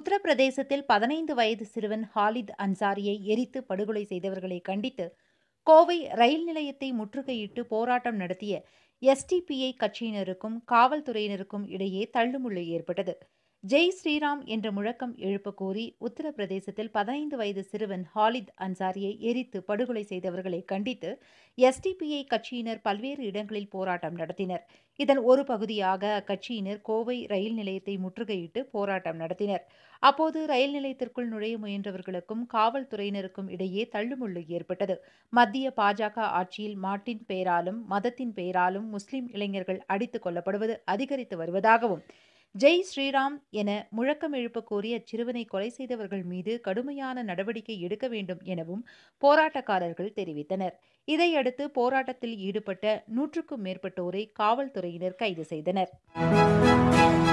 உத்தரப்பிரதேசத்தில் பதினைந்து வயது சிறுவன் ஹாலித் அன்சாரியை எரித்து படுகொலை செய்தவர்களை கண்டித்து கோவை ரயில் நிலையத்தை முற்றுகையிட்டு போராட்டம் நடத்திய எஸ்டிபிஐ கட்சியினருக்கும் காவல்துறையினருக்கும் இடையே தள்ளுமுள்ளு ஏற்பட்டது ஜெய் ஸ்ரீராம் என்ற முழக்கம் எழுப்பக் கோரி உத்தரப்பிரதேசத்தில் பதினைந்து வயது சிறுவன் ஹாலித் அன்சாரியை எரித்து படுகொலை செய்தவர்களை கண்டித்து எஸ்டிபிஐ கட்சியினர் பல்வேறு இடங்களில் போராட்டம் நடத்தினர் இதன் ஒரு பகுதியாக அக்கட்சியினர் கோவை ரயில் நிலையத்தை முற்றுகையிட்டு போராட்டம் நடத்தினர் அப்போது ரயில் நிலையத்திற்குள் நுழைய முயன்றவர்களுக்கும் காவல்துறையினருக்கும் இடையே தள்ளுமுள்ளு ஏற்பட்டது மத்திய பாஜக ஆட்சியில் மாட்டின் பெயராலும் மதத்தின் பெயராலும் முஸ்லிம் இளைஞர்கள் அடித்துக் கொல்லப்படுவது அதிகரித்து வருவதாகவும் ஜெய் ஸ்ரீராம் என முழக்கம் எழுப்பக் கோரிய அச்சிறுவனை கொலை செய்தவர்கள் மீது கடுமையான நடவடிக்கை எடுக்க வேண்டும் எனவும் போராட்டக்காரர்கள் தெரிவித்தனர் இதையடுத்து போராட்டத்தில் ஈடுபட்ட நூற்றுக்கும் மேற்பட்டோரை காவல்துறையினர் கைது செய்தனர்